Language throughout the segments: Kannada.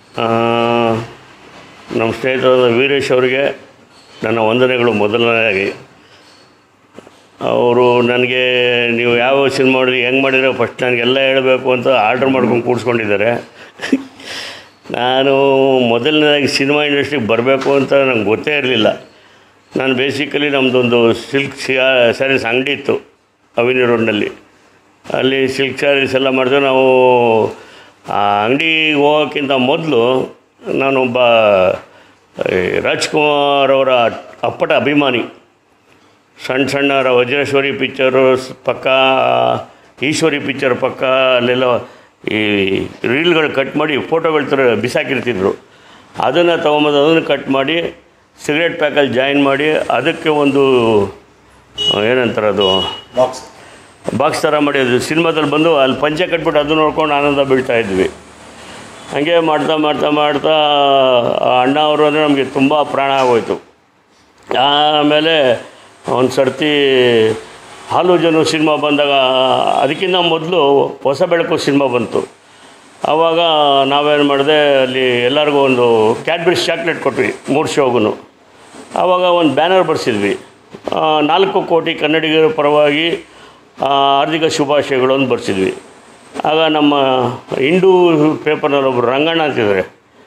ಆ, ನಮ್ಮ ಸ್ನೇಹಿತರಾದ ವೀರೇಶ್ ಅವರಿಗೆ ನನ್ನ ವಂದನೆಗಳು ಮೊದಲನೇದಾಗಿ ಅವರು ನನಗೆ ನೀವು ಯಾವ ಸಿನಿಮಾ ಮಾಡಿದ್ರಿ ಹೆಂಗೆ ಮಾಡಿದ್ರೆ ಫಸ್ಟ್ ನನಗೆಲ್ಲ ಹೇಳಬೇಕು ಅಂತ ಆರ್ಡ್ರ್ ಮಾಡ್ಕೊಂಡು ಕೂಡಿಸ್ಕೊಂಡಿದ್ದಾರೆ ನಾನು ಮೊದಲನೇದಾಗಿ ಸಿನಿಮಾ ಇಂಡಸ್ಟ್ರಿಗೆ ಬರಬೇಕು ಅಂತ ನಂಗೆ ಗೊತ್ತೇ ಇರಲಿಲ್ಲ ನಾನು ಬೇಸಿಕಲಿ ನಮ್ಮದೊಂದು ಸಿಲ್ಕ್ ಸ್ಯಾರೀಸ್ ಅಂಗಡಿ ಇತ್ತು ಅವಿನಿ ರೋಡ್ನಲ್ಲಿ ಅಲ್ಲಿ ಸಿಲ್ಕ್ ಸ್ಯಾರೀಸ್ ಎಲ್ಲ ಮಾಡಿದ್ರೆ ನಾವು ಆ ಅಂಗಡಿಗೆ ಹೋಗೋಕ್ಕಿಂತ ಮೊದಲು ನಾನೊಬ್ಬ ಈ ರಾಜ್ಕುಮಾರ್ ಅವರ ಅಪ್ಪಟ ಅಭಿಮಾನಿ ಸಣ್ಣ ಸಣ್ಣ ರ- ವಜ್ರೇಶ್ವರಿ ಪಿಕ್ಚರು ಸ್- ಪಕ್ಕ ಈಶ್ವರಿ ಪಿಕ್ಚರ್ ಪಕ್ಕ ಅಲ್ಲೆಲ್ಲ ಈ ರೀಲ್ಗಳು ಕಟ್ ಮಾಡಿ ಫೋಟೋಗಳ ಥರ ಬಿಸಾಕಿರ್ತಿದ್ರು ಅದನ್ನು ತೊಗೊಂಬಂದು ಅದನ್ನು ಕಟ್ ಮಾಡಿ ಸಿಗರೇಟ್ ಪ್ಯಾಕಲ್ಲಿ ಜಾಯಿನ್ ಮಾಡಿ ಅದಕ್ಕೆ ಒಂದು ಆ, ಏನಂತಾರೆ ಅದು ಬಾಕ್ಸ್ ಬಾಕ್ಸ್ ಥರ ಮಾಡಿ ಅದು ಸಿನಿಮಾದಲ್ಲಿ ಬಂದು ಅಲ್ಲಿ ಪಂಚೆ ಕಟ್ಬಿಟ್ಟು ಅದು ನೋಡ್ಕೊಂಡು ಆನಂದ ಬೀಳ್ತಾ ಇದ್ವಿ ಹಾಗೆ ಮಾಡ್ತಾ ಮಾಡ್ತಾ ಮಾಡ್ತಾ ಆ ಅಣ್ಣ ಅವರು ಅಂದರೆ ನಮಗೆ ತುಂಬ ಪ್ರಾಣ ಆಗೋಯ್ತು ಆಮೇಲೆ ಒಂದು ಸರ್ತಿ ಹಾಲು ಜನ ಸಿನಿಮಾ ಬಂದಾಗ ಅದಕ್ಕಿಂತ ಮೊದಲು ಹೊಸ ಬೆಳಕು ಸಿನಿಮಾ ಬಂತು ಆವಾಗ ನಾವೇನು ಮಾಡಿದೆ ಅಲ್ಲಿ ಎಲ್ಲರಿಗೂ ಒಂದು ಕ್ಯಾಡ್ಬರಿಸ್ ಚಾಕ್ಲೇಟ್ ಕೊಟ್ವಿ ಮೂರು ಶೋಗೂ ಆವಾಗ ಒಂದು ಬ್ಯಾನರ್ ಬರ್ಸಿದ್ವಿ ಆ, ನಾಲ್ಕು ಕೋಟಿ ಕನ್ನಡಿಗರ ಪರವಾಗಿ ಆ, ಹಾರ್ದಿಕ ಶುಭಾಶಯಗಳು ಅಂತ ಬರ್ಸಿದ್ವಿ ಆಗ ನಮ್ಮ ಹಿಂದೂ ಪೇಪರ್ನಲ್ಲಿ ಒಬ್ಬರು ರಂಗಣ್ಣ ಅಂತಿದ್ದಾರೆ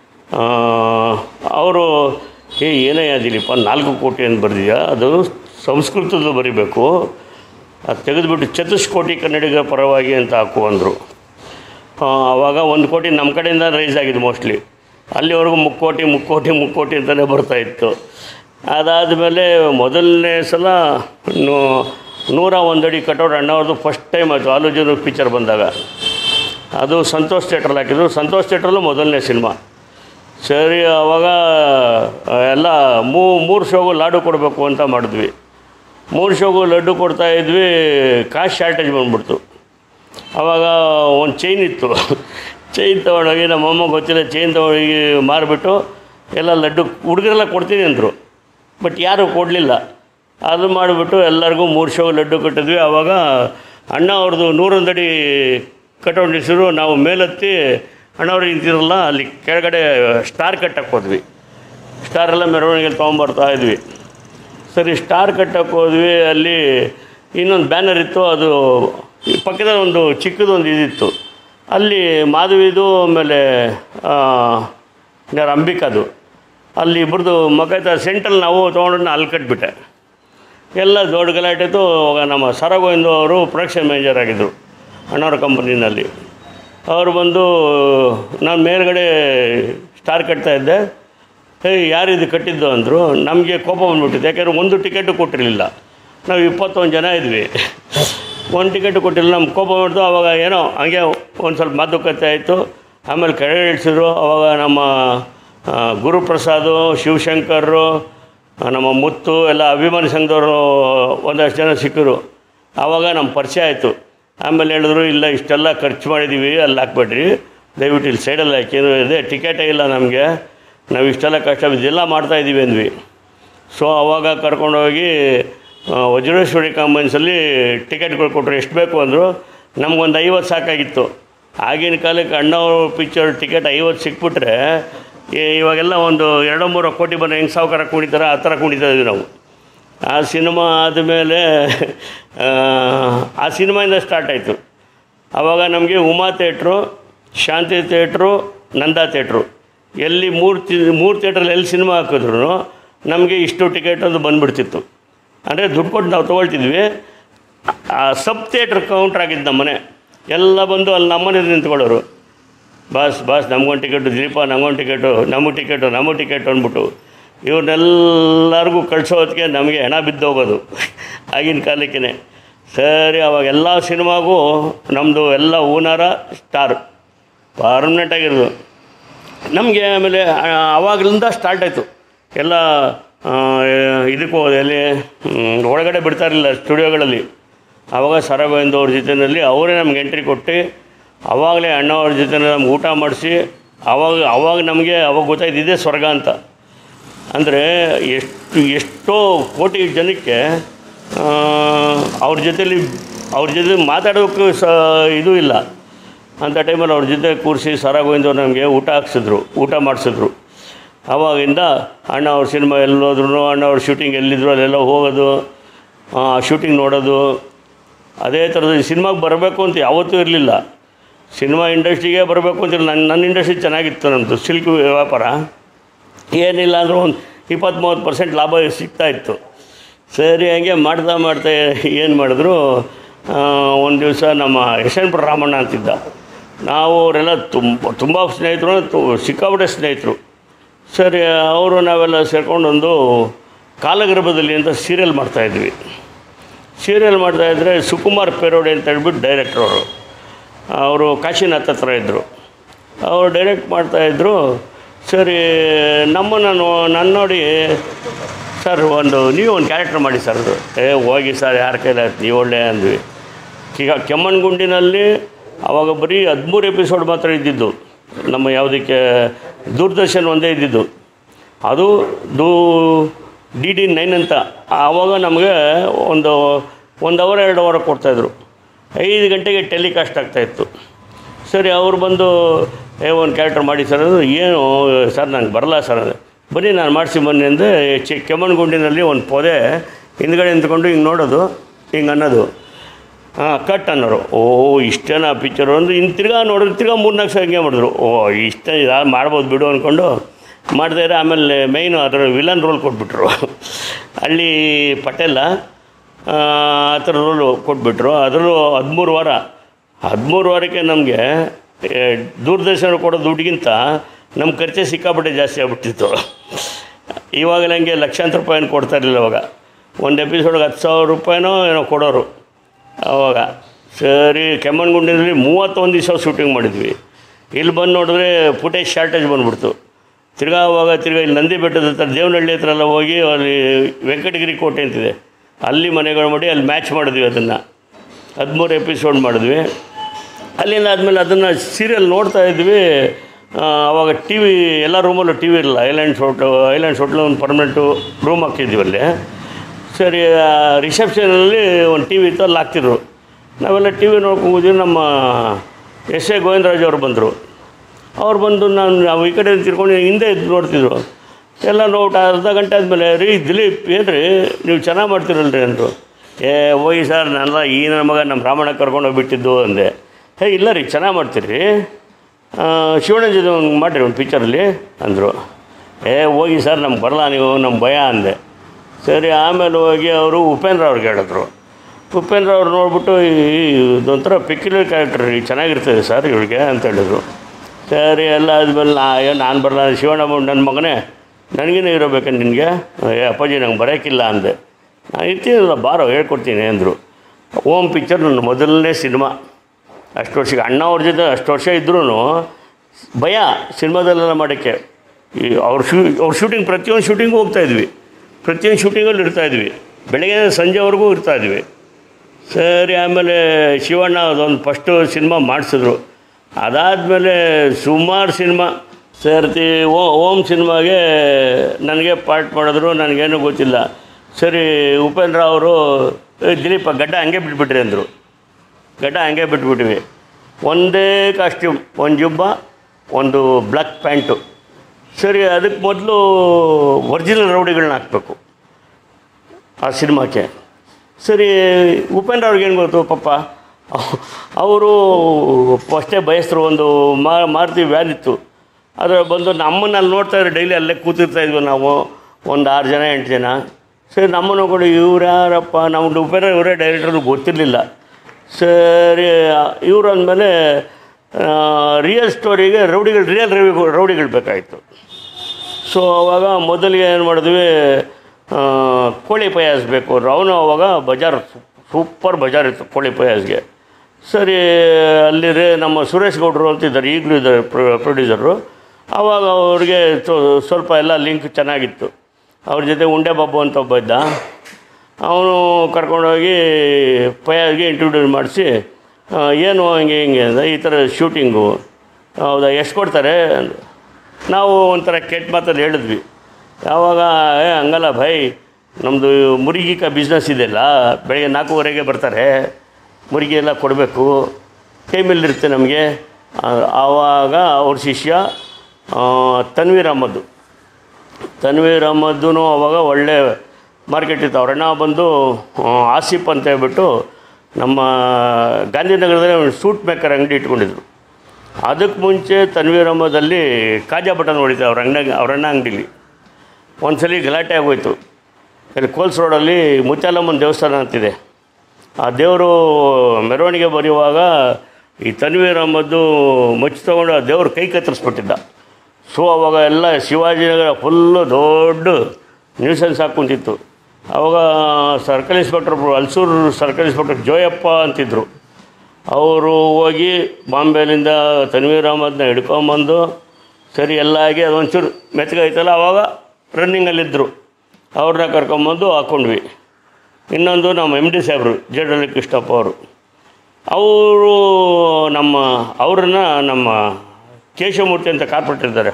ಅವರು ಏ ಏನೇ ದಿಲೀಪ ನಾಲ್ಕು ಕೋಟಿ ಅಂತ ಬರೆದಿದ್ಯಾ ಅದು ಸಂಸ್ಕೃತದಲ್ಲಿ ಬರೀಬೇಕು ಅದು ತೆಗೆದುಬಿಟ್ಟು ಚತುಷ್ಕೋಟಿ ಕನ್ನಡಿಗರ ಪರವಾಗಿ ಅಂತ ಹಾಕು ಅಂದರು ಆವಾಗ ಒಂದು ಕೋಟಿ ನಮ್ಮ ಕಡೆಯಿಂದ ರೈಸ್ ಆಗಿದೆ ಮೋಸ್ಟ್ಲಿ ಅಲ್ಲಿವರೆಗೂ ಮುಕ್ಕೋಟಿ ಮುಕ್ಕೋಟಿ ಮುಕ್ಕೋಟಿ ಅಂತಲೇ ಬರ್ತಾಯಿತ್ತು ಅದಾದಮೇಲೆ ಮೊದಲನೇ ಸಲ ನೂ- ನೂರ ಒಂದಡಿ ಕಟೌಟ್ ಅಣ್ಣವ್ರದ್ದು ಫಸ್ಟ್ ಟೈಮ್ ಆಯಿತು ಆಲೂಜನು ಪಿಕ್ಚರ್ ಬಂದಾಗ ಅದು ಸಂತೋಷ್ ಥಿಯೇಟ್ರಲ್ಲಿ ಹಾಕಿದ್ರು ಸಂತೋಷ್ ಥಿಯೇಟ್ರಲ್ಲೂ ಮೊದಲನೇ ಸಿನಿಮಾ ಸರಿ ಆವಾಗ ಆ, ಎಲ್ಲ ಮೂ ಮೂರು ಶೋಗೂ ಲಾಡು ಕೊಡಬೇಕು ಅಂತ ಮಾಡಿದ್ವಿ ಮೂರು ಶೋಗೂ ಲಡ್ಡು ಕೊಡ್ತಾ ಇದ್ವಿ ಕಾಶ್ ಶಾರ್ಟೇಜ್ ಬಂದ್ಬಿಡ್ತು ಆವಾಗ ಒಂದು ಚೈನ್ ಇತ್ತು ಚೈನ್ ತೊಗೊಂಡೋಗಿ ನಮ್ಮಮ್ಮ ಗೊತ್ತಿಲ್ಲ ಚೈನ್ ತೊಗೊಂಡೋಗಿ ಮಾರಿಬಿಟ್ಟು ಎಲ್ಲ ಲಡ್ಡು ಹುಡುಗರೆಲ್ಲ ಕೊಡ್ತೀನಿ ಅಂದರು ಬಟ್ ಯಾರೂ ಕೊಡಲಿಲ್ಲ ಅದು ಮಾಡಿಬಿಟ್ಟು ಎಲ್ಲರಿಗೂ ಮೂರು ಶೋ ಲಡ್ಡು ಕಟ್ಟಿದ್ವಿ ಆವಾಗ ಅಣ್ಣ ಅವ್ರದ್ದು ನೂರೊಂದಡಿ ಕಟೌಟ್ ನಿಲ್ಸಿದ್ರು ನಾವು ಮೇಲತ್ತಿ ಅಣ್ಣವ್ರು ನಿಂತಿರಲ್ಲ ಅಲ್ಲಿ ಕೆಳಗಡೆ ಸ್ಟಾರ್ ಕಟ್ಟಕ್ಕೆ ಹೋದ್ವಿ ಸ್ಟಾರೆಲ್ಲ ಮೆರವಣಿಗೆಯಲ್ಲಿ ತೊಗೊಂಬರ್ತಾ ಇದ್ವಿ ಸರಿ ಸ್ಟಾರ್ ಕಟ್ಟಕ್ಕೆ ಹೋದ್ವಿ ಅಲ್ಲಿ ಇನ್ನೊಂದು ಬ್ಯಾನರ್ ಇತ್ತು ಅದು ಈ ಪಕ್ಕದ ಒಂದು ಚಿಕ್ಕದೊಂದು ಇದಿತ್ತು ಅಲ್ಲಿ ಮಾಧವಿದು ಆಮೇಲೆ ಆ, ಯಾರು ಅಂಬಿಕಾದು ಅಲ್ಲಿ ಇಬ್ಬರದು ಮಗದ ಸೆಂಟ್ರಲ್ಲಿ ನಾವು ತೊಗೊಂಡು ಅಲ್ಲಿ ಕಟ್ಬಿಟ್ಟೆ ಎಲ್ಲ ದೊಡ್ಡ ಗಲಾಟೆ ಇತ್ತು ಅವಾಗ ನಮ್ಮ ಸರಗೋವಿಂದ ಅವರು ಪ್ರೊಡಕ್ಷನ್ ಮ್ಯಾನೇಜರ್ ಆಗಿದ್ದರು ಅಣ್ಣವ್ರ ಕಂಪನಿನಲ್ಲಿ ಅವರು ಬಂದು ನಾನು ಮೇಲ್ಗಡೆ ಸ್ಟಾರ್ ಕಟ್ತಾ ಇದ್ದೆ ಏಯ್ ಯಾರು ಇದು ಕಟ್ಟಿದ್ದು ಅಂದರು ನಮಗೆ ಕೋಪ ಬಂದ್ಬಿಟ್ಟಿತ್ತು ಯಾಕೆಂದ್ರೆ ಒಂದು ಟಿಕೆಟು ಕೊಟ್ಟಿರಲಿಲ್ಲ ನಾವು ಇಪ್ಪತ್ತೊಂದು ಜನ ಇದ್ವಿ ಒಂದು ಟಿಕೆಟು ಕೊಟ್ಟಿಲ್ಲ ನಮ್ಗೆ ಕೋಪ ಮಾಡ್ತು ಅವಾಗ ಏನೋ ಹಂಗೆ ಒಂದು ಸ್ವಲ್ಪ ಮಾತುಕತೆ ಆಯಿತು ಆಮೇಲೆ ಕೆಳಗೆ ಇಳಿಸಿದ್ರು ಅವಾಗ ನಮ್ಮ ಆ, ಗುರುಪ್ರಸಾದು ಶಿವಶಂಕರ್ರು ಆ, ನಮ್ಮ ಮುತ್ತು ಎಲ್ಲ ಅಭಿಮಾನಿ ಸಂಘದವರು ಒಂದಷ್ಟು ಜನ ಸಿಕ್ಕರು ಆವಾಗ ನಮ್ಮ ಪರಿಚಯ ಆಯಿತು ಆಮೇಲೆ ಹೇಳಿದ್ರು ಇಲ್ಲ ಇಷ್ಟೆಲ್ಲ ಖರ್ಚು ಮಾಡಿದ್ದೀವಿ ಅಲ್ಲಿ ಹಾಕ್ಬೇಡ್ರಿ ದಯವಿಟ್ಟು ಇಲ್ಲಿ ಸೈಡಲ್ಲಿ ಹಾಕಿ ಏನು ಇದೆ ಟಿಕೆಟೇ ಇಲ್ಲ ನಮಗೆ ನಾವು ಇಷ್ಟೆಲ್ಲ ಕಷ್ಟ ಇದೆಲ್ಲ ಮಾಡ್ತಾಯಿದ್ದೀವಿ ಅಂದ್ವಿ ಸೊ ಅವಾಗ ಕರ್ಕೊಂಡೋಗಿ ಆ, ವಜ್ರೇಶ್ವರಿ ಕಾಂಬೈನ್ಸಲ್ಲಿ ಟಿಕೆಟ್ಗಳು ಕೊಟ್ಟರು ಎಷ್ಟು ಬೇಕು ಅಂದರು ನಮಗೊಂದು ಐವತ್ತು ಸಾಕಾಗಿತ್ತು ಆಗಿನ ಕಾಲಕ್ಕೆ ಅಣ್ಣವ್ರ ಪಿಕ್ಚರ್ ಟಿಕೆಟ್ ಐವತ್ತು ಸಿಕ್ಬಿಟ್ರೆ ಈ- ಇವಾಗೆಲ್ಲ ಒಂದು ಎರಡು ಮೂರು ಕೋಟಿ ಬಂದು ಹೆಂಗೆ ಸಾವುಕಾರ ಕುಣಿತಾರೆ ಆ ಥರ ಕುಣಿತಾ ಇದ್ವಿ ನಾವು ಆ ಸಿನಿಮಾ ಆದಮೇಲೆ ಆ ಸಿನಿಮಾಯಿಂದ ಸ್ಟಾರ್ಟ್ ಆಯಿತು ಆವಾಗ ನಮಗೆ Uma theatre Shanti theatre Nanda theatre ಎಲ್ಲಿ ಮೂರು ತಿ ಮೂರು ಥಿಯೇಟ್ರಲ್ಲಿ ಎಲ್ಲಿ ಸಿನಿಮಾ ಹಾಕಿದ್ರು ನಮಗೆ ಇಷ್ಟು ಟಿಕೆಟ್ ಅಂತ ಬಂದುಬಿಡ್ತಿತ್ತು ಅಂದರೆ ದುಡ್ಡು ಕೊಟ್ಟು ನಾವು ತೊಗೊಳ್ತಿದ್ವಿ ಆ ಸಬ್ ಥಿಯೇಟ್ರ್ ಕೌಂಟ್ರ್ ಆಗಿದ್ದು ನಮ್ಮನೆ ಎಲ್ಲ ಬಂದು ಅಲ್ಲಿ ನಮ್ಮನೆ ನಿಂತ್ಕೊಳ್ಳೋರು ಬಾಸ್ ಬಾಸ್ ನಮ್ಗೊಂದು ಟಿಕೆಟು ದಿಲೀಪ ನಮಗೊಂದು ಟಿಕೆಟು ನಮಗೆ ಟಿಕೆಟು ನಮಗೆ ಟಿಕೆಟ್ ಅಂದ್ಬಿಟ್ಟು ಇವ್ರನ್ನೆಲ್ಲರಿಗೂ ಕಳಿಸೋ ಹೊತ್ತಿಗೆ ನಮಗೆ ಹೆಣ ಬಿದ್ದೋಗೋದು ಆಗಿನ ಕಾಲಕ್ಕೇ ಸರಿ ಅವಾಗ ಎಲ್ಲ ಸಿನಿಮಾಗೂ ನಮ್ಮದು ಎಲ್ಲ ಹೂನಾರ ಸ್ಟಾರ್ ಪರ್ಮನೆಂಟ್ ಆಗಿರೋದು ನಮಗೆ ಆಮೇಲೆ ಆವಾಗಲಿಂದ ಸ್ಟಾರ್ಟ್ ಆಯಿತು ಎಲ್ಲ ಆ, ಇದಕ್ಕೆ ಹೋದೆ ಎಲ್ಲಿ ಹ್ಮ್, ಒಳಗಡೆ ಬಿಡ್ತಾ ಇರಲಿಲ್ಲ ಸ್ಟುಡಿಯೋಗಳಲ್ಲಿ ಆವಾಗ ಸರಗೋವಿಂದ ಅವ್ರ ಜೊತೆಯಲ್ಲಿ ಅವರೇ ನಮ್ಗೆ ಎಂಟ್ರಿ ಕೊಟ್ಟು ಆವಾಗಲೇ ಅಣ್ಣವ್ರ ಜೊತೆ ನಮ್ಗೆ ಊಟ ಮಾಡಿಸಿ ಆವಾಗ ಆವಾಗ ನಮಗೆ ಅವಾಗ ಗೊತ್ತಾಯ್ತು ಇದೇ ಸ್ವರ್ಗ ಅಂತ ಅಂದರೆ ಎಷ್ಟು ಎಷ್ಟೋ ಕೋಟಿ ಜನಕ್ಕೆ ಆ, ಅವ್ರ ಜೊತೆಲಿ ಅವ್ರ ಜೊತೆ ಮಾತಾಡೋಕ್ಕೂ ಸ ಇದು ಇಲ್ಲ ಅಂಥ ಟೈಮಲ್ಲಿ ಅವ್ರ ಜೊತೆ ಕೂರಿಸಿ ಸರಾಗೋಯಿಂದ ನಮಗೆ ಊಟ ಹಾಕ್ಸಿದ್ರು ಊಟ ಮಾಡಿಸಿದ್ರು ಆವಾಗಿಂದ ಅಣ್ಣ ಅವ್ರ ಸಿನಿಮಾ ಎಲ್ಲೋದ್ರು ಅಣ್ಣ ಅವ್ರ ಶೂಟಿಂಗ್ ಎಲ್ಲಿದ್ರು ಅಲ್ಲೆಲ್ಲ ಹೋಗೋದು ಶೂಟಿಂಗ್ ನೋಡೋದು ಅದೇ ಥರದ ಸಿನಿಮಾಗೆ ಬರಬೇಕು ಅಂತ ಯಾವತ್ತೂ ಇರಲಿಲ್ಲ ಸಿನಿಮಾ ಇಂಡಸ್ಟ್ರಿಗೆ ಬರಬೇಕು ಅಂತ ನನ್ನ ನನ್ನ ಇಂಡಸ್ಟ್ರಿ ಚೆನ್ನಾಗಿತ್ತು ನಮ್ಮದು ಸಿಲ್ಕ್ ವ್ಯಾಪಾರ ಏನಿಲ್ಲ ಅಂದರೂ ಒಂದು ಇಪ್ಪತ್ತು ಮೂವತ್ತು ಪರ್ಸೆಂಟ್ ಲಾಭ ಸಿಗ್ತಾ ಇತ್ತು ಸರಿ ಹಂಗೆ ಮಾಡ್ತಾ ಮಾಡ್ತಾ ಏನು ಮಾಡಿದ್ರು ಒಂದು ದಿವಸ ನಮ್ಮ ಯಶವಂತಪುರ ರಾಮಣ್ಣ ಅಂತಿದ್ದ ನಾವು ಅವರೆಲ್ಲ ತುಂಬ ತುಂಬ ಸ್ನೇಹಿತರು ತು- ಸಿಕ್ಕಾಪಟ್ಟೆ ಸ್ನೇಹಿತರು ಸರಿ ಅವರು ನಾವೆಲ್ಲ ಸೇರ್ಕೊಂಡೊಂದು ಕಾಲಗರ್ಭದಲ್ಲಿ ಅಂತ ಸೀರಿಯಲ್ ಮಾಡ್ತಾಯಿದ್ವಿ ಸೀರಿಯಲ್ ಮಾಡ್ತಾಯಿದ್ರೆ ಸುಕುಮಾರ್ ಪೆರೋಡೆ ಅಂತ ಹೇಳ್ಬಿಟ್ಟು ಡೈರೆಕ್ಟ್ರ್ ಅವರು ಅವರು ಕಾಶಿನಾಥ್ ಹತ್ರ ಇದ್ದರು ಅವರು ಡೈರೆಕ್ಟ್ ಮಾಡ್ತಾಯಿದ್ರು ಸರಿ ನಮ್ಮನ್ನು ನೋ- ನನ್ನ ನೋಡಿ ಸರ್ ಒಂದು ನೀವು ಒಂದು ಕ್ಯಾರೆಕ್ಟರ್ ಮಾಡಿ ಸರ್ ಅದು ಏ ಹೋಗಿ ಸರ್ ಯಾರ ಕೈಲಿ ಆಯ್ತು ನೀವು ಒಳ್ಳೆ ಅಂದ್ವಿ ಈಗ ಕೆಮ್ಮಣ್ಣಗುಂಡಿನಲ್ಲಿ ಆವಾಗ ಬರೀ ಹದಿಮೂರು ಎಪಿಸೋಡ್ ಮಾತ್ರ ಇದ್ದಿದ್ದು ನಮ್ಮ ಯಾವುದಕ್ಕೆ ದೂರದರ್ಶನ್ ಒಂದೇ ಇದ್ದಿದ್ದು ಅದು ದೂ ಡಿ ಡಿ ನೈನ್ ಅಂತ ಆವಾಗ ನಮಗೆ ಒಂದು ಒಂದು ಅವರ್ ಎರಡು ಅವರ್ ಕೊಡ್ತಾಯಿದ್ರು ಐದು ಗಂಟೆಗೆ ಟೆಲಿಕಾಸ್ಟ್ ಆಗ್ತಾಯಿತ್ತು ಸರಿ ಅವ್ರು ಬಂದು ಏ ಒಂದು ಕ್ಯಾರೆಕ್ಟರ್ ಮಾಡಿ ಸರ್ ಅದು ಏನು ಸರ್ ನಂಗೆ ಬರಲ್ಲ ಸರ್ ಅದು ಬನ್ನಿ ನಾನು ಮಾಡಿಸಿ ಬನ್ನಿ ಅಂದರೆ ಚಿ ಕೆಮ್ಮಣ್ಣಗುಂಡಿನಲ್ಲಿ ಒಂದು ಪೊದೆ ಹಿಂದ್ಗಡೆ ನಿಂತ್ಕೊಂಡು ಹಿಂಗೆ ನೋಡೋದು ಹಿಂಗೆ ಅನ್ನೋದು ಹಾಂ ಕಟ್ ಅನ್ನೋರು ಓ ಇಷ್ಟೇನಾ ಪಿಕ್ಚರು ಅಂದ್ರೆ ಇನ್ನು ತಿರ್ಗಾ ನೋಡಿದ್ರೆ ತಿರ್ಗಾ ಮೂರ್ನಾಲ್ಕು ಸಾವಿರ ಹಿಂಗೆ ಮಾಡಿದ್ರು ಓ ಇಷ್ಟ ಇದಾ ಮಾಡ್ಬೋದು ಬಿಡು ಅಂದ್ಕೊಂಡು ಮಾಡದೇ ಇರೋ ಆಮೇಲೆ ಮೈನು ಅದರ ವಿಲನ್ ರೋಲ್ ಕೊಟ್ಬಿಟ್ರು ಹಳ್ಳಿ ಪಟೇಲ ಆ ಆ ಥರ ರೋಲು ಕೊಟ್ಬಿಟ್ರು ಅದರಲ್ಲೂ ಹದಿಮೂರು ವಾರ ಹದಿಮೂರು ವಾರಕ್ಕೆ ನಮಗೆ ದೂರದರ್ಶನ ಕೊಡೋ ದುಡ್ಡಿಗಿಂತ ನಮ್ಮ ಖರ್ಚೆ ಸಿಕ್ಕಾಪಟ್ಟೆ ಜಾಸ್ತಿ ಆಗ್ಬಿಟ್ಟಿತ್ತು ಇವಾಗ ನನಗೆ ಲಕ್ಷಾಂತರ ರೂಪಾಯಿನ ಕೊಡ್ತಾ ಇರಲಿಲ್ಲ ಅವಾಗ ಒಂದು ಎಪಿಸೋಡ್ಗೆ ಹತ್ತು ಸಾವಿರ ರೂಪಾಯಿನೋ ಏನೋ ಕೊಡೋರು ಆವಾಗ ಸರಿ ಕೆಮ್ಮಣ್ಣಗುಂಡಿನಲ್ಲಿ ಮೂವತ್ತೊಂದು ದಿವಸ ಶೂಟಿಂಗ್ ಮಾಡಿದ್ವಿ ಇಲ್ಲಿ ಬಂದು ನೋಡಿದ್ರೆ ಫುಟೇಜ್ ಶಾರ್ಟೇಜ್ ಬಂದ್ಬಿಡ್ತು ತಿರ್ಗಾ ಅವಾಗ ತಿರ್ಗಾ ಇಲ್ಲಿ ನಂದಿ ಬೆಟ್ಟದ ಹತ್ರ ದೇವನಹಳ್ಳಿ ಹತ್ರ ಎಲ್ಲ ಹೋಗಿ ಅಲ್ಲಿ ವೆಂಕಟಗಿರಿ ಕೋಟೆ ಅಂತಿದೆ ಅಲ್ಲಿ ಮನೆಗಳು ಮಾಡಿ ಅಲ್ಲಿ ಮ್ಯಾಚ್ ಮಾಡಿದ್ವಿ ಅದನ್ನು ಹದಿಮೂರು ಎಪಿಸೋಡ್ ಮಾಡಿದ್ವಿ ಅಲ್ಲಿಂದ ಆದಮೇಲೆ ಅದನ್ನು ಸೀರಿಯಲ್ ನೋಡ್ತಾ ಇದ್ವಿ ಆ, ಅವಾಗ ಟಿ ವಿ ಎಲ್ಲ ರೂಮಲ್ಲೂ ಟಿ ವಿ ಇರಲ್ಲ ಐಲ್ಯಾಂಡ್ಸ್ ಹೋಟ್ಲು ಐಲ್ಯಾಂಡ್ಸ್ ಹೋಟ್ಲು ಒಂದು ಪರ್ಮನೆಂಟು ರೂಮ್ ಹಾಕಿದ್ವಿ ಅಲ್ಲಿ ಸರಿ ರಿಸೆಪ್ಷನಲ್ಲಿ ಒಂದು ಟಿ ವಿ ಇತ್ತು ಅಲ್ಲಿ ಹಾಕ್ತಿದ್ರು ನಾವೆಲ್ಲ ಟಿ ವಿ ನೋಡ್ಕೊಂಡ್ವಿ ನಮ್ಮ ಎಸ್ ಎ ಗೋವಿಂದರಾಜ್ ಅವರು ಬಂದರು ಅವ್ರು ಬಂದು ನಾನು ನಾವು ಈ ಕಡೆ ತಿರ್ಕೊಂಡು ಹಿಂದೆ ಇದ್ದು ನೋಡ್ತಿದ್ರು ಎಲ್ಲ ನೋಟ್ ಅರ್ಧ ಗಂಟೆ ಆದಮೇಲೆ ರೀ ದಿಲೀಪ್ ಏನ್ರಿ ನೀವು ಚೆನ್ನಾಗಿ ಮಾಡ್ತೀರಲ್ರಿ ಅಂದರು ಏ ಹೋಗಿ ಸರ್ ನಾನೆಲ್ಲ ಈ ನನ್ನ ಮಗ ನಮ್ಮ ರಾಮಣ್ಣ ಕರ್ಕೊಂಡು ಹೋಗ್ಬಿಟ್ಟಿದ್ದು ಅಂದೆ ಹೇ ಇಲ್ಲ ರೀ ಚೆನ್ನಾಗಿ ಮಾಡ್ತೀರಿ ಶಿವಣ್ಣ ಜೊತೆ ಒಂದು ಮಾಡಿರಿ ಒಂದು ಪಿಕ್ಚರಲ್ಲಿ ಅಂದರು ಏ ಹೋಗಿ ಸರ್ ನಮ್ಗೆ ಬರಲ್ಲ ನೀವು ನಮ್ಮ ಭಯ ಅಂದೆ ಸರಿ ಆಮೇಲೆ ಹೋಗಿ ಅವರು ಉಪೇಂದ್ರ ಅವ್ರಿಗೆ ಹೇಳಿದ್ರು ಉಪೇಂದ್ರ ಅವ್ರು ನೋಡ್ಬಿಟ್ಟು ಈ ಇದೊಂಥರ ಪೆಕ್ಯುಲರ್ ಕ್ಯಾರೆಕ್ಟರ್ ರೀ ಚೆನ್ನಾಗಿರ್ತದೆ ಸರ್ ಇವಳಿಗೆ ಅಂತ ಹೇಳಿದ್ರು ಸರಿ ಎಲ್ಲ ಆದಮೇಲೆ ನಾ ಅಯ್ಯೋ ನಾನು ಬರಲ್ಲ ಶಿವಣ್ಣ ಬಂದು ನನ್ನ ಮಗನೇ ನನಗೇನೆ ಇರಬೇಕಂತ ನಿನಗೆ ಏ ಅಪ್ಪಾಜಿ ನಂಗೆ ಬರೋಕ್ಕಿಲ್ಲ ಅಂದೆ ನಾನು ಇರ್ತೀನಲ್ಲ ಬಾರೋ ಹೇಳ್ಕೊಡ್ತೀನಿ ಅಂದರು ಓಮ್ ಪಿಕ್ಚರ್ ನನ್ನ ಮೊದಲನೇ ಸಿನಿಮಾ ಅಷ್ಟು ವರ್ಷಕ್ಕೆ ಅಣ್ಣ ಅವ್ರ ಜೊತೆ ಅಷ್ಟು ವರ್ಷ ಇದ್ರೂ ಭಯ ಸಿನಿಮಾದಲ್ಲೆಲ್ಲ ಮಾಡೋಕ್ಕೆ ಈ ಅವ್ರ ಶೂ ಅವ್ರ ಶೂಟಿಂಗ್ ಪ್ರತಿಯೊಂದು ಶೂಟಿಂಗು ಹೋಗ್ತಾಯಿದ್ವಿ ಪ್ರತಿಯೊಂದು ಶೂಟಿಂಗಲ್ಲಿ ಇರ್ತಾಯಿದ್ವಿ ಬೆಳಗ್ಗೆ ಸಂಜೆವರೆಗೂ ಇರ್ತಾಯಿದ್ವಿ ಸರಿ ಆಮೇಲೆ ಶಿವಣ್ಣ ಅದೊಂದು ಫಸ್ಟು ಸಿನಿಮಾ ಮಾಡಿಸಿದ್ರು ಅದಾದಮೇಲೆ ಸುಮಾರು ಸಿನಿಮಾ ಸೇರ್ತಿ ಓ ಓಮ್ ಸಿನಿಮಾಗೆ ನನಗೆ ಪಾರ್ಟ್ ಮಾಡಿದ್ರು ನನಗೇನು ಗೊತ್ತಿಲ್ಲ ಸರಿ ಉಪೇಂದ್ರ ಅವರು "ಏ, ದಿಲೀಪ ಗಡ್ಡ ಹಂಗೆ ಬಿಟ್ಬಿಟ್ರಿ ಅಂದರು ಗಡ್ಡ ಹಂಗೆ ಬಿಟ್ಬಿಟ್ವಿ ಒಂದೇ ಕಾಸ್ಟ್ಯೂಮ್ ಒಂದು ಜುಬ್ಬ ಒಂದು ಬ್ಲ್ಯಾಕ್ ಪ್ಯಾಂಟು ಸರಿ ಅದಕ್ಕೆ ಮೊದಲು ಒರಿಜಿನಲ್ ರೌಡಿಗಳನ್ನ ಹಾಕಬೇಕು ಆ ಸಿನಿಮಾಕ್ಕೆ ಸರಿ ಉಪೇಂದ್ರ ಅವ್ರಿಗೇನು ಗೊತ್ತು ಪಾಪ ಅವರು ಫಸ್ಟೇ ಬಯಸ್ತರು ಒಂದು ಮಾ ಮಾರುತಿ ವ್ಯಾನ್ ಇತ್ತು ಅದರ ಬಂದು ನಮ್ಮನ್ನು ಅಲ್ಲಿ ನೋಡ್ತಾ ಇದ್ರೆ ಡೈಲಿ ಅಲ್ಲೇ ಕೂತಿರ್ತಾ ಇದ್ವಿ ನಾವು ಒಂದು ಆರು ಜನ ಎಂಟು ಜನ ಸರಿ ನಮ್ಮನ್ನು ಕೂಡ ಇವ್ರು ಯಾರಪ್ಪ ನಮ್ದು ಉಪೇಂದ್ರ ಇವರೇ ಡೈರೆಕ್ಟರ್ ಗೊತ್ತಿರಲಿಲ್ಲ ಸರಿ ಇವ್ರು ಅಂದಮೇಲೆ ರಿಯಲ್ ಸ್ಟೋರಿಗೆ ರೌಡಿಗಳು ರಿಯಲ್ ರವಿ ರೌಡಿಗಳು ಬೇಕಾಯಿತು ಸೊ ಅವಾಗ ಮೊದಲಿಗೆ ಏನು ಮಾಡಿದ್ವಿ ಆ, ಕೋಳಿ ಪಯಾಸ್ ಬೇಕು ಅವನು ಅವಾಗ ಬಜಾರ್ ಸೂಪರ್ ಬಜಾರ್ ಇತ್ತು ಕೋಳಿ ಪಯಾಸ್ಗೆ ಸರಿ ಅಲ್ಲಿ ರೇ ನಮ್ಮ ಸುರೇಶ್ ಗೌಡರು ಅಂತಿದ್ದಾರೆ ಈಗಲೂ ಇದ್ದಾರೆ ಪ್ರೊಡ್ಯೂಸರು ಆವಾಗ ಅವ್ರಿಗೆ ಸ್ವ- ಸ್ವಲ್ಪ ಎಲ್ಲ ಲಿಂಕ್ ಚೆನ್ನಾಗಿತ್ತು ಅವ್ರ ಜೊತೆ ಉಂಡೆ ಬಾಬು ಅಂತ ಒಬ್ಬ ಇದ್ದ ಅವನು ಕರ್ಕೊಂಡೋಗಿ ಪಯಾಸ್ಗೆ ಇಂಟ್ರೊಡ್ಯೂಸ್ ಮಾಡಿಸಿ ಏನು ಹಿಂಗೆ ಹಿಂಗೆ ಅಂದ ಈ ಥರ ಶೂಟಿಂಗು ಹೌದಾ ಎಷ್ಟು ಕೊಡ್ತಾರೆ ಅಂದ್ರು. ನಾವು ಒಂಥರ ಕೆಟ್ಟ ಮಾತಲ್ಲಿ ಹೇಳಿದ್ವಿ ಯಾವಾಗ ಏ ಹಂಗಲ್ಲ ಭೈ ನಮ್ಮದು ಮುರುಗಿಕ ಬಿಸ್ನೆಸ್ ಇದೆಯಲ್ಲ ಬೆಳಗ್ಗೆ ನಾಲ್ಕೂವರೆಗೆ ಬರ್ತಾರೆ ಮುರುಗಿ ಎಲ್ಲ ಕೊಡಬೇಕು ಟೈಮಲ್ಲಿರುತ್ತೆ ನಮಗೆ ಆ- ಆವಾಗ ಅವ್ರ ಶಿಷ್ಯ ಆ, ತನ್ವೀರ್ ಅಹಮದ್ ತನ್ವೀರ್ ಅಹಮದ್ದು ಅವಾಗ ಒಳ್ಳೆ ಮಾರ್ಕೆಟ್ ಇತ್ತು ಅವ್ರಣ್ಣ ಬಂದು ಆ, ಆಸಿಫ್ ಅಂತ ಹೇಳ್ಬಿಟ್ಟು ನಮ್ಮ ಗಾಂಧಿನಗರದಲ್ಲಿ ಒಂದು ಸೂಟ್ ಮೇಕರ್ ಅಂಗಡಿ ಇಟ್ಕೊಂಡಿದ್ರು ಅದಕ್ಕೆ ಮುಂಚೆ ತನ್ವೀರ್ ಅಹಮದಲ್ಲಿ ಕಾಜಾ ಬಟನ್ ಹೊಡಿತಾರೆ ಅವ್ರ ಅಂಗಡಿ ಅವ್ರಣ್ಣ ಅಂಗಡೀಲಿ ಒಂದ್ಸಲಿ ಗಲಾಟೆ ಆಗೋಯ್ತು ಇಲ್ಲಿ ಕೋಲ್ಸ್ ರೋಡಲ್ಲಿ ಮುತ್ಯಾಲಮ್ಮನ ದೇವಸ್ಥಾನ ಅಂತಿದೆ ಆ ದೇವರು ಮೆರವಣಿಗೆ ಬರೆಯುವಾಗ ಈ ತನ್ವೀರ್ ಅಹಮದ್ದು ಮಚ್ಚು ತೊಗೊಂಡು ಆ ದೇವ್ರ ಕೈ ಕತ್ತರಿಸ್ಬಿಟ್ಟಿದ್ದ ಸೊ ಅವಾಗ ಎಲ್ಲ ಶಿವಾಜಿನಗರ ಫುಲ್ಲು ದೊಡ್ಡ ನ್ಯೂಸೆನ್ಸ್ ಹಾಕ್ಕೊಂತಿತ್ತು ಅವಾಗ circle inspector Halasuru circle inspector Joyappa ಅಂತಿದ್ರು ಅವರು ಹೋಗಿ ಬಾಂಬೆಲಿಂದ ತನ್ವೀರ್ ಅಹಮದ್ನ ಹಿಡ್ಕೊಂಬಂದು ಸರಿ ಎಲ್ಲ ಆಗಿ ಅದೊಂಚೂರು ಮೆತ್ತಗಾಯ್ತಲ್ಲ ಆವಾಗ ರನ್ನಿಂಗಲ್ಲಿದ್ದರು ಅವ್ರನ್ನ ಕರ್ಕೊಂಬಂದು ಹಾಕ್ಕೊಂಡ್ವಿ ಇನ್ನೊಂದು ನಮ್ಮ ಎಮ್ ಡಿ ಸಾಹೇಬರು ಜಡಳ್ಳಿ ಕೃಷ್ಣಪ್ಪ ಅವರು ಅವರು ನಮ್ಮ ಅವ್ರನ್ನ ನಮ್ಮ ಕೇಶವಮೂರ್ತಿ ಅಂತ ಕಾರ್ಪೊರೇಟ್ ಇದ್ದಾರೆ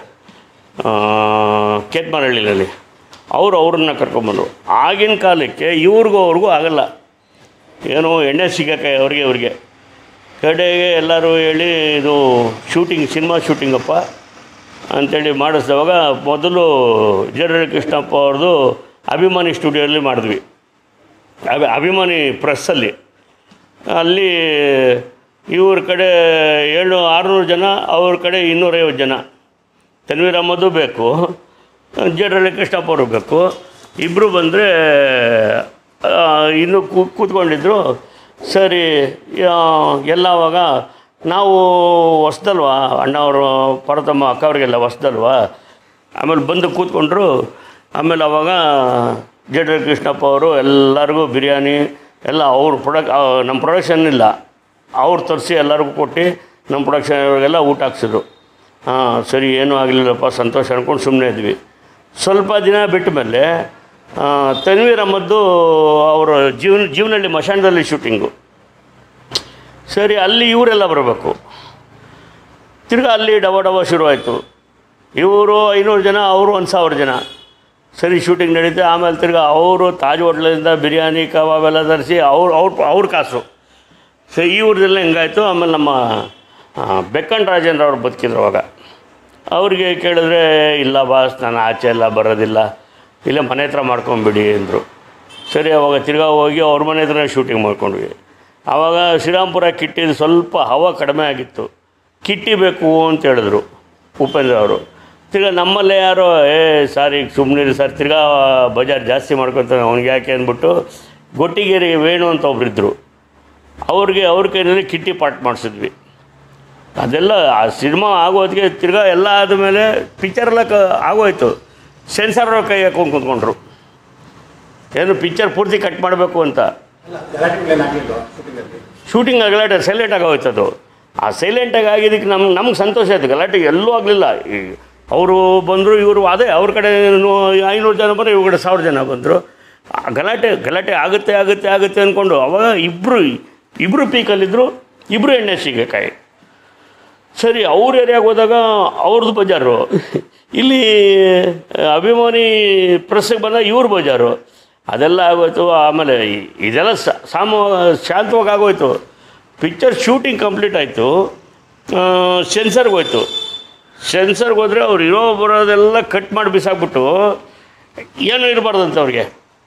ಕೇತ್ಮಾರಹಳ್ಳಿನಲ್ಲಿ ಅವರು ಅವ್ರನ್ನ ಕರ್ಕೊಂಬಂದರು ಆಗಿನ ಕಾಲಕ್ಕೆ ಇವ್ರಿಗೂ ಅವ್ರಿಗೂ ಆಗಲ್ಲ ಏನೋ ಎಣ್ಣೆ ಸಿಗಕ್ಕೆ ಅವ್ರಿಗೆ ಅವ್ರಿಗೆ ಕಡೆಗೆ ಎಲ್ಲರೂ ಹೇಳಿ ಇದು ಶೂಟಿಂಗ್ ಸಿನಿಮಾ ಶೂಟಿಂಗಪ್ಪ ಅಂಥೇಳಿ ಮಾಡಿಸಿದವಾಗ ಮೊದಲು ಜಡಳ್ಳಿ ಕೃಷ್ಣಪ್ಪ ಅವ್ರದ್ದು ಅಭಿಮಾನಿ ಸ್ಟುಡಿಯೋಲ್ಲಿ ಮಾಡಿದ್ವಿ ಅಭಿ ಅಭಿಮಾನಿ ಪ್ರೆಸ್ಸಲ್ಲಿ ಅಲ್ಲಿ ಇವ್ರ ಕಡೆ ಏಳು ಆರುನೂರು ಜನ ಅವ್ರ ಕಡೆ ಇನ್ನೂರೈವತ್ತು ಜನ ತನ್ವೀರ್ ಅಹಮದು ಬೇಕು ಜಡಳ್ಳಿ ಕೃಷ್ಣಪ್ಪ ಅವರು ಬೇಕು ಇಬ್ಬರು ಬಂದರೆ ಇನ್ನೂ ಕೂ ಕೂತ್ಕೊಂಡಿದ್ರು ಸರಿ ಯಾ- ಎಲ್ಲ ಅವಾಗ ನಾವು ಹೊಸ್ದಲ್ವಾ ಅಣ್ಣವರು ಪರತಮ್ಮ ಅಕ್ಕವ್ರಿಗೆಲ್ಲ ಹೊಸ್ದಲ್ವಾ ಆಮೇಲೆ ಬಂದು ಕೂತ್ಕೊಂಡ್ರು ಆಮೇಲೆ ಅವಾಗ ಜಡಳ್ಳಿ ಕೃಷ್ಣಪ್ಪ ಅವರು ಎಲ್ಲರಿಗೂ ಬಿರಿಯಾನಿ ಎಲ್ಲ ಅವ್ರ ಪ್ರೊಡಕ್ ನಮ್ಮ ಪ್ರೊಡಕ್ಷನ್ ಇಲ್ಲ ಅವ್ರು ತರಿಸಿ ಎಲ್ಲರಿಗೂ ಕೊಟ್ಟು ನಮ್ಮ ಪ್ರೊಡಕ್ಷನ್ ಅವ್ರಿಗೆಲ್ಲ ಊಟ ಹಾಕ್ಸಿದ್ರು ಹಾಂ ಸರಿ ಏನೂ ಆಗಲಿಲ್ಲಪ್ಪ ಸಂತೋಷ ಅಂದ್ಕೊಂಡು ಸುಮ್ಮನೆ ಇದ್ವಿ ಸ್ವಲ್ಪ ದಿನ ಬಿಟ್ಟ ಮೇಲೆ ತನ್ವೀರ್ ಅಹಮದ್ದು ಅವರ ಜೀವನ ಜೀವನಹಳ್ಳಿ ಮಶಾಣದಲ್ಲಿ ಶೂಟಿಂಗು ಸರಿ ಅಲ್ಲಿ ಇವರೆಲ್ಲ ಬರಬೇಕು ತಿರ್ಗಾ ಅಲ್ಲಿ ಡವ ಡವ ಶುರುವಾಯಿತು ಇವರು ಐನೂರು ಜನ ಅವರು ಒಂದು ಸಾವಿರ ಜನ ಸರಿ ಶೂಟಿಂಗ್ ನಡೀತೆ ಆಮೇಲೆ ತಿರ್ಗಾ ಅವರು ತಾಜ್ ಹೋಟ್ಲಿಂದ ಬಿರಿಯಾನಿ ಕಬಾಬ್ ಎಲ್ಲ ತರಿಸಿ ಅವ್ರು ಅವ್ರ ಅವ್ರ ಕಾಸು ಸೊ ಇವ್ರದ್ದೆಲ್ಲ ಹೆಂಗಾಯಿತು ಆಮೇಲೆ ನಮ್ಮ ಆ, ಬೆಕ್ಕನ್ ರಾಜೇಂದ್ರ ಅವ್ರು ಬದುಕಿದ್ರು ಅವಾಗ ಅವ್ರಿಗೆ ಕೇಳಿದ್ರೆ ಇಲ್ಲ ಬಾಸ್ ನಾನು ಆಚೆ ಎಲ್ಲ ಬರೋದಿಲ್ಲ ಇಲ್ಲ ಮನೆ ಹತ್ರ ಮಾಡ್ಕೊಂಬಿಡಿ ಅಂದರು ಸರಿ ಅವಾಗ ತಿರ್ಗಾ ಹೋಗಿ ಅವ್ರ ಮನೆ ಹತ್ರ ಶೂಟಿಂಗ್ ಮಾಡ್ಕೊಂಡ್ವಿ ಆವಾಗ ಶ್ರೀರಾಮ್ಪುರ ಕಿಟ್ಟಿದು ಸ್ವಲ್ಪ ಹವಾ ಕಡಿಮೆ ಆಗಿತ್ತು ಕಿಟ್ಟಿ ಬೇಕು ಅಂತ ಹೇಳಿದ್ರು ಉಪೇಂದ್ರ ಅವರು ತಿರ್ಗಾ ನಮ್ಮಲ್ಲೇ ಯಾರೋ ಏ ಸಾರಿ ಸುಮ್ಮನೆ ಸರ್ ತಿರ್ಗಾ ಬಜಾರ್ ಜಾಸ್ತಿ ಮಾಡ್ಕೊತಾನೆ ಅವ್ನಿಗೆ ಯಾಕೆ ಅಂದ್ಬಿಟ್ಟು ಗೊಟ್ಟಿಗೇರಿ ವೇಣು ಅಂತ ಒಬ್ರಿದ್ರು ಅವ್ರಿಗೆ ಅವ್ರ ಕೈಯಲ್ಲಿ ಕಿಟ್ಟಿ ಪಾಠ ಮಾಡಿಸಿದ್ವಿ ಅದೆಲ್ಲ ಆ ಸಿನಿಮಾ ಆಗೋದಕ್ಕೆ ತಿರ್ಗಾ ಎಲ್ಲ ಆದಮೇಲೆ ಪಿಕ್ಚರೆಲ್ಲ ಕ ಆಗೋಯ್ತು ಸೆನ್ಸಾರ್ ಅವ್ರ ಕೈ ಹಾಕೊಂಡು ಕೂತ್ಕೊಂಡ್ರು ಏನು ಪಿಕ್ಚರ್ ಪೂರ್ತಿ ಕಟ್ ಮಾಡಬೇಕು ಅಂತ ಶೂಟಿಂಗ್ ಗಲಾಟೆ ಸೈಲೆಂಟ್ ಆಗೋಯ್ತು ಅದು ಆ ಸೈಲೆಂಟಾಗಿ ಆಗಿದ್ದಕ್ಕೆ ನಮ್ಗೆ ನಮ್ಗೆ ಸಂತೋಷ ಆಯ್ತು ಗಲಾಟೆ ಎಲ್ಲೂ ಆಗಲಿಲ್ಲ ಅವರು ಬಂದರು ಇವರು ಅದೇ ಅವ್ರ ಕಡೆ ಐನೂರು ಜನ ಬಂದರೆ ಇವ್ರ ಕಡೆ ಸಾವಿರ ಜನ ಬಂದರು ಆ ಗಲಾಟೆ ಗಲಾಟೆ ಆಗುತ್ತೆ ಆಗುತ್ತೆ ಆಗುತ್ತೆ ಅಂದ್ಕೊಂಡು ಅವಾಗ ಇಬ್ಬರು ಇಬ್ಬರು ಪೀಕಲ್ಲಿದ್ದರು ಇಬ್ಬರು ಎಣ್ಣೆ ಸಿಗಕಾಯಿ ಸರಿ ಅವ್ರ ಏರಿಯಾಗೆ ಹೋದಾಗ ಅವ್ರದ್ದು ಬಜಾರು ಇಲ್ಲಿ ಅಭಿಮಾನಿ ಪ್ರೆಸ್ಸಿಗೆ ಬಂದಾಗ ಇವ್ರ ಬಜಾರು ಅದೆಲ್ಲ ಆಗೋಯ್ತು ಆಮೇಲೆ ಈ- ಇದೆಲ್ಲ ಸ- ಸಾಮ ಶಾಂತವಾಗಿ ಆಗೋಯ್ತು ಪಿಕ್ಚರ್ ಶೂಟಿಂಗ್ ಕಂಪ್ಲೀಟ್ ಆಯಿತು ಸೆನ್ಸರ್ಗೆ ಹೋಯ್ತು ಸೆನ್ಸರ್ಗೆ ಹೋದರೆ ಅವ್ರು ಇರೋ ಬರೋದೆಲ್ಲ ಕಟ್ ಮಾಡಿ ಬಿಸಾಕ್ಬಿಟ್ಟು ಏನೂ ಇರಬಾರ್ದಂತೆ ಅವ್ರಿಗೆ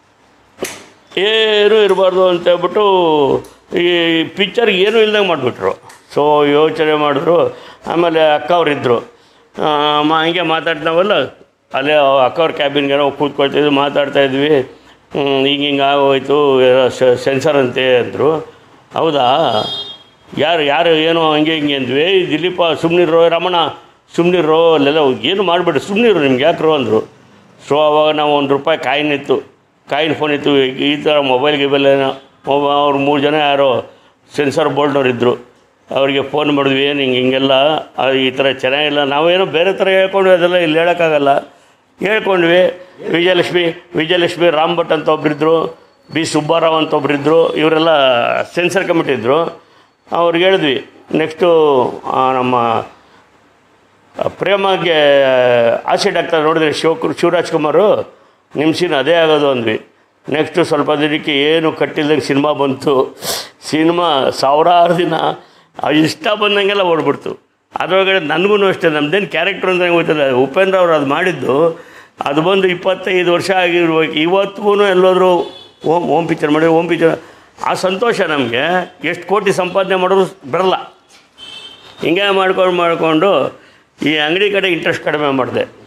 ಏನೂ ಇರಬಾರ್ದು ಅಂತ ಹೇಳ್ಬಿಟ್ಟು ಈ ಪಿಕ್ಚರ್ಗೆ ಏನೂ ಇಲ್ದಂಗೆ ಮಾಡಿಬಿಟ್ರು ಸೊ ಯೋಚನೆ ಮಾಡಿದ್ರು ಆಮೇಲೆ ಅಕ್ಕ ಅವರಿದ್ದರು ಹಂಗೆ ಮಾತಾಡ್ತಾವಲ್ಲ ಅಲ್ಲೇ ಅಕ್ಕವ್ರ ಕ್ಯಾಬಿನ್ಗೆ ನಾವು ಕೂತ್ಕೊಳ್ತಿದ್ವಿ ಮಾತಾಡ್ತಾ ಇದ್ವಿ ಹ್ಮ್, ಹಿಂಗೆ ಹಿಂಗೆ ಆಗೋಯ್ತು ಸೆನ್ಸರ್ ಅಂತೆ ಅಂದರು ಹೌದಾ ಯಾರು ಯಾರು ಏನೋ ಹಂಗೆ ಹಿಂಗೆ ಅಂದ್ವಿ "ಏಯ್ ದಿಲೀಪ ಸುಮ್ಮನಿರೋ ರಮಣ ಸುಮ್ಮನಿರೋ ಅಲ್ಲೆಲ್ಲ ಏನು ಮಾಡಿಬಿಟ್ಟು ಸುಮ್ಮನಿರು ನಿಮ್ಗೆ ಯಾಕ್ರು ಅಂದರು ಸೊ ಅವಾಗ ನಾವು ಒಂದು ರೂಪಾಯಿ ಕಾಯಿನ್ ಇತ್ತು ಕಾಯಿನ್ ಫೋನ್ ಇತ್ತು ಈ ಥರ ಮೊಬೈಲ್ ಗಿಬೈಲ್ ಏನೋ ಒಬ್ಬ ಅವ್ರು ಮೂರು ಜನ ಯಾರೋ ಸೆನ್ಸರ್ ಬೋರ್ಡ್ನವ್ರು ಇದ್ದರು ಅವರಿಗೆ ಫೋನ್ ಮಾಡಿದ್ವಿ ಏನು ಹಿಂಗೆ ಹಿಂಗೆಲ್ಲ ಆ, ಈ ಥರ ಚೆನ್ನಾಗಿಲ್ಲ ನಾವೇನೋ ಬೇರೆ ಥರ ಹೇಳ್ಕೊಂಡ್ವಿ ಅದೆಲ್ಲ ಇಲ್ಲಿ ಹೇಳೋಕ್ಕಾಗಲ್ಲ ಹೇಳ್ಕೊಂಡ್ವಿ ವಿಜಯಲಕ್ಷ್ಮಿ ವಿಜಯಲಕ್ಷ್ಮಿ ರಾಮ್ ಭಟ್ ಅಂತ ಒಬ್ಬರಿದ್ದರು ಬಿ ಸುಬ್ಬಾರಾವ್ ಅಂತ ಒಬ್ಬರಿದ್ದರು ಇವರೆಲ್ಲ ಸೆನ್ಸರ್ ಕಮಿಟಿ ಇದ್ದರು ಅವ್ರಿಗೆ ಹೇಳಿದ್ವಿ ನೆಕ್ಸ್ಟು ನಮ್ಮ ಪ್ರೇಮಗೆ ಆಸಿಡ್ ಆಗ್ತಾರೆ ನೋಡಿದ್ರೆ ಶಿವ ಶಿವರಾಜ್ ಕುಮಾರು ನಿಮ್ಮ ಸೀನ್ ಅದೇ ಆಗೋದು ಅಂದ್ವಿ ನೆಕ್ಸ್ಟು ಸ್ವಲ್ಪ ದಿನಕ್ಕೆ ಏನು ಕಟ್ಟಿಲ್ದಂಗೆ ಸಿನಿಮಾ ಬಂತು ಸಿನಿಮಾ ಸಾವಿರಾರು ದಿನ ಅದು ಇಷ್ಟ ಬಂದಂಗೆಲ್ಲ ಓಡ್ಬಿಡ್ತು ಅದರೊಳಗಡೆ ನನಗೂ ಅಷ್ಟೇ ನಮ್ದೇನು ಕ್ಯಾರೆಕ್ಟರ್ ಅಂತ ಗೊತ್ತಿಲ್ಲ ಉಪೇಂದ್ರ ಅವರು ಅದು ಮಾಡಿದ್ದು ಅದು ಬಂದು ಇಪ್ಪತ್ತೈದು ವರ್ಷ ಆಗಿರ್ಬೇಕು ಇವತ್ತಿಗೂ ಎಲ್ಲೋದ್ರು ಓಮ್ ಓಮ್ ಪಿಕ್ಚರ್ ಮಾಡಿ ಓಮ್ ಪಿಕ್ಚರ್ ಆ ಸಂತೋಷ ನಮಗೆ ಎಷ್ಟು ಕೋಟಿ ಸಂಪಾದನೆ ಮಾಡೋದು ಬರಲ್ಲ ಹಿಂಗೆ ಮಾಡ್ಕೊಂಡು ಮಾಡಿಕೊಂಡು ಈ ಅಂಗಡಿ ಕಡೆ ಇಂಟ್ರೆಸ್ಟ್ ಕಡಿಮೆ ಮಾಡಿದೆ